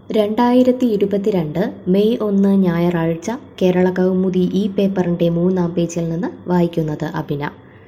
രണ്ടായിരത്തി ഇരുപത്തിരണ്ട് മെയ് ഒന്ന് ഞായറാഴ്ച കേരള കൗമുദി ഈ പേപ്പറിൻ്റെ മൂന്നാം പേജിൽ നിന്ന് വായിക്കുന്നത് അഭിന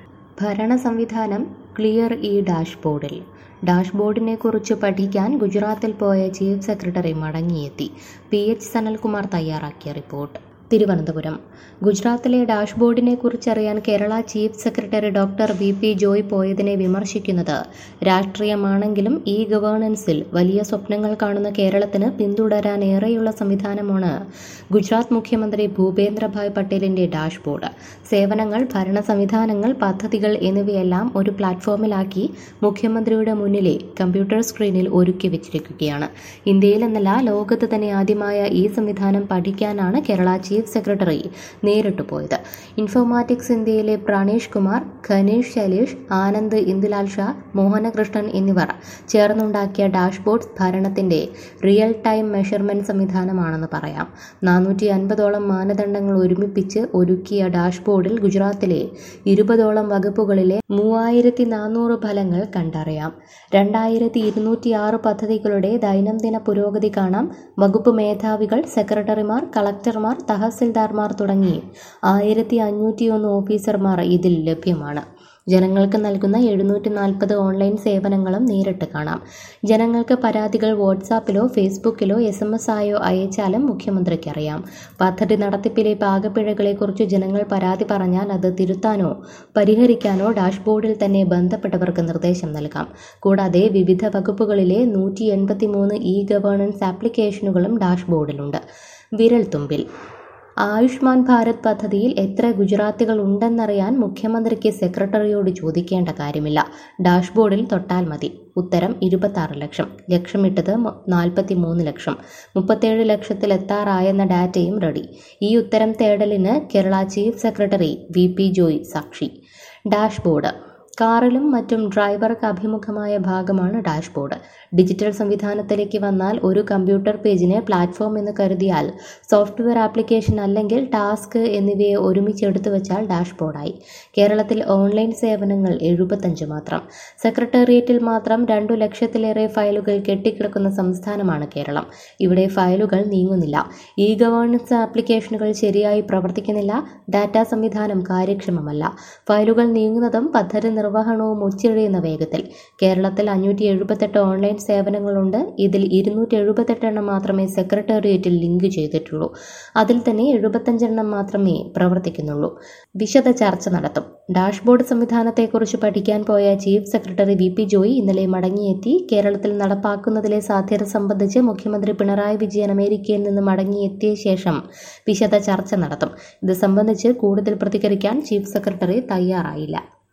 ഭരണ സംവിധാനം ക്ലിയർ ഈ ഡാഷ്ബോർഡിൽ ഡാഷ്ബോർഡിനെ കുറിച്ച് പഠിക്കാൻ ഗുജറാത്തിൽ പോയ ചീഫ് സെക്രട്ടറി മടങ്ങിയെത്തി പി എച്ച് സനൽകുമാർ തയ്യാറാക്കിയ റിപ്പോർട്ട് തിരുവനന്തപുരം ഗുജറാത്തിലെ ഡാഷ്ബോർഡിനെ കുറിച്ചറിയാൻ Kerala chief secretary doctor V P Joy പോയതിനെ വിമർശിക്കുന്നത് രാഷ്ട്രീയമാണെങ്കിലും ഈ ഗവേണൻസിൽ വലിയ സ്വപ്നങ്ങൾ കാണുന്ന കേരളത്തിന് പിന്തുടരാൻ ഏറെയുള്ള സംവിധാനമാണ് ഗുജറാത്ത് മുഖ്യമന്ത്രി ഭൂപേന്ദ്രഭായ് പട്ടേലിന്റെ ഡാഷ്ബോർഡ് സേവനങ്ങൾ ഭരണ സംവിധാനങ്ങൾ പദ്ധതികൾ എന്നിവയെല്ലാം ഒരു പ്ലാറ്റ്ഫോമിലാക്കി മുഖ്യമന്ത്രിയുടെ മുന്നിലെ കമ്പ്യൂട്ടർ സ്ക്രീനിൽ ഒരുക്കി വെച്ചിരിക്കുകയാണ് ഇന്ത്യയിൽ എന്നല്ല ലോകത്ത് തന്നെ ആദ്യമായ ഈ സംവിധാനം പഠിക്കാനാണ് കേരള ചീഫ് സെക്രട്ടറി നേരിട്ട് പോയത് ഇൻഫോർമാറ്റിക്സ് ഇന്ത്യയിലെ പ്രാണേഷ് കുമാർ ഖനീഷ് ശൈലേഷ് ആനന്ദ് ഇന്ദുലാൽ ഷാ മോഹനകൃഷ്ണൻ എന്നിവർ ചേർന്നുണ്ടാക്കിയ ഡാഷ്ബോർഡ് ഭരണത്തിന്റെ റിയൽ ടൈം മെഷർമെന്റ് സംവിധാനമാണെന്ന് പറയാം നാനൂറ്റി അൻപതോളം മാനദണ്ഡങ്ങൾ ഒരുമിപ്പിച്ച് ഒരുക്കിയ ഡാഷ്ബോർഡിൽ ഗുജറാത്തിലെ ഇരുപതോളം വകുപ്പുകളിലെ മൂവായിരത്തി നാനൂറ് ഫലങ്ങൾ കണ്ടറിയാം രണ്ടായിരത്തി ഇരുന്നൂറ്റി ആറ് പദ്ധതികളുടെ ദൈനംദിന പുരോഗതി കാണാം വകുപ്പ് മേധാവികൾ സെക്രട്ടറിമാർ കളക്ടർമാർ തഹസിൽദാർമാർ തുടങ്ങി ആയിരത്തി അഞ്ഞൂറ്റിയൊന്ന് ഓഫീസർമാർ ഇതിൽ ലഭ്യമാണ് ജനങ്ങൾക്ക് നൽകുന്ന എഴുന്നൂറ്റി നാൽപ്പത് ഓൺലൈൻ സേവനങ്ങളും നേരിട്ട് കാണാം ജനങ്ങൾക്ക് പരാതികൾ വാട്സാപ്പിലോ ഫേസ്ബുക്കിലോ എസ് എം എസ് ആയോ അയച്ചാലും മുഖ്യമന്ത്രിക്ക് അറിയാം പദ്ധതി നടത്തിപ്പിലെ പാകപ്പിഴകളെക്കുറിച്ച് ജനങ്ങൾ പരാതി പറഞ്ഞാൽ അത് തിരുത്താനോ പരിഹരിക്കാനോ ഡാഷ്ബോർഡിൽ തന്നെ ബന്ധപ്പെട്ടവർക്ക് നിർദ്ദേശം നൽകാം കൂടാതെ വിവിധ വകുപ്പുകളിലെ നൂറ്റി എൺപത്തി മൂന്ന് ഇ ഗവേണൻസ് ആപ്ലിക്കേഷനുകളും ഡാഷ്ബോർഡിലുണ്ട് വിരൽത്തുമ്പിൽ ആയുഷ്മാൻ ഭാരത് പദ്ധതിയിൽ എത്ര ഗുജറാത്തികൾ ഉണ്ടെന്നറിയാൻ മുഖ്യമന്ത്രിക്ക് സെക്രട്ടറിയോട് ചോദിക്കേണ്ട കാര്യമില്ല ഡാഷ്ബോർഡിൽ തൊട്ടാൽ മതി ഉത്തരം ഇരുപത്താറ് ലക്ഷം ലക്ഷ്യമിട്ടത് നാൽപ്പത്തി മൂന്ന് ലക്ഷം മുപ്പത്തേഴ് ലക്ഷത്തിലെത്താറായെന്ന ഡാറ്റയും റെഡി ഈ ഉത്തരം തേടലിന് Kerala chief secretary V P Joy സാക്ഷി ഡാഷ്ബോർഡ് കാറിലും മറ്റും ഡ്രൈവർക്ക് അഭിമുഖമായ ഭാഗമാണ് ഡാഷ്ബോർഡ് ഡിജിറ്റൽ സംവിധാനത്തിലേക്ക് വന്നാൽ ഒരു കമ്പ്യൂട്ടർ പേജിനെ പ്ലാറ്റ്ഫോം എന്ന് കരുതിയാൽ സോഫ്റ്റ്വെയർ ആപ്ലിക്കേഷൻ അല്ലെങ്കിൽ ടാസ്ക് എന്നിവയെ ഒരുമിച്ച് എടുത്തു വെച്ചാൽ ഡാഷ്ബോർഡായി കേരളത്തിൽ ഓൺലൈൻ സേവനങ്ങൾ എഴുപത്തഞ്ച് മാത്രം സെക്രട്ടേറിയറ്റിൽ മാത്രം രണ്ടു ലക്ഷത്തിലേറെ ഫയലുകൾ കെട്ടിക്കിടക്കുന്ന സംസ്ഥാനമാണ് കേരളം ഇവിടെ ഫയലുകൾ നീങ്ങുന്നില്ല ഇ ഗവേണൻസ് ആപ്ലിക്കേഷനുകൾ ശരിയായി പ്രവർത്തിക്കുന്നില്ല ഡാറ്റാ സംവിധാനം കാര്യക്ഷമമല്ല ഫയലുകൾ നീങ്ങുന്നതും പദ്ധതി നിർവഹണവും ഒച്ചിഴയുന്ന വേഗത്തിൽ കേരളത്തിൽ അഞ്ഞൂറ്റി എഴുപത്തെട്ട് ഓൺലൈൻ സേവനങ്ങളുണ്ട് ഇതിൽ ഇരുന്നൂറ്റി എഴുപത്തെട്ടെണ്ണം മാത്രമേ സെക്രട്ടേറിയറ്റിൽ ലിങ്ക് ചെയ്തിട്ടുള്ളൂ അതിൽ തന്നെ എഴുപത്തഞ്ചെണ്ണം മാത്രമേ പ്രവർത്തിക്കുന്നുള്ളൂ വിശദ ചർച്ച നടത്തും ഡാഷ്ബോർഡ് സംവിധാനത്തെക്കുറിച്ച് പഠിക്കാൻ പോയ chief secretary V P Joy ഇന്നലെ മടങ്ങിയെത്തി കേരളത്തിൽ നടപ്പാക്കുന്നതിലെ സാധ്യത സംബന്ധിച്ച് മുഖ്യമന്ത്രി പിണറായി വിജയൻ അമേരിക്കയിൽ നിന്ന് മടങ്ങിയെത്തിയ ശേഷം വിശദ ചർച്ച നടത്തും ഇത് സംബന്ധിച്ച് കൂടുതൽ പ്രതികരിക്കാൻ ചീഫ് സെക്രട്ടറി തയ്യാറായില്ല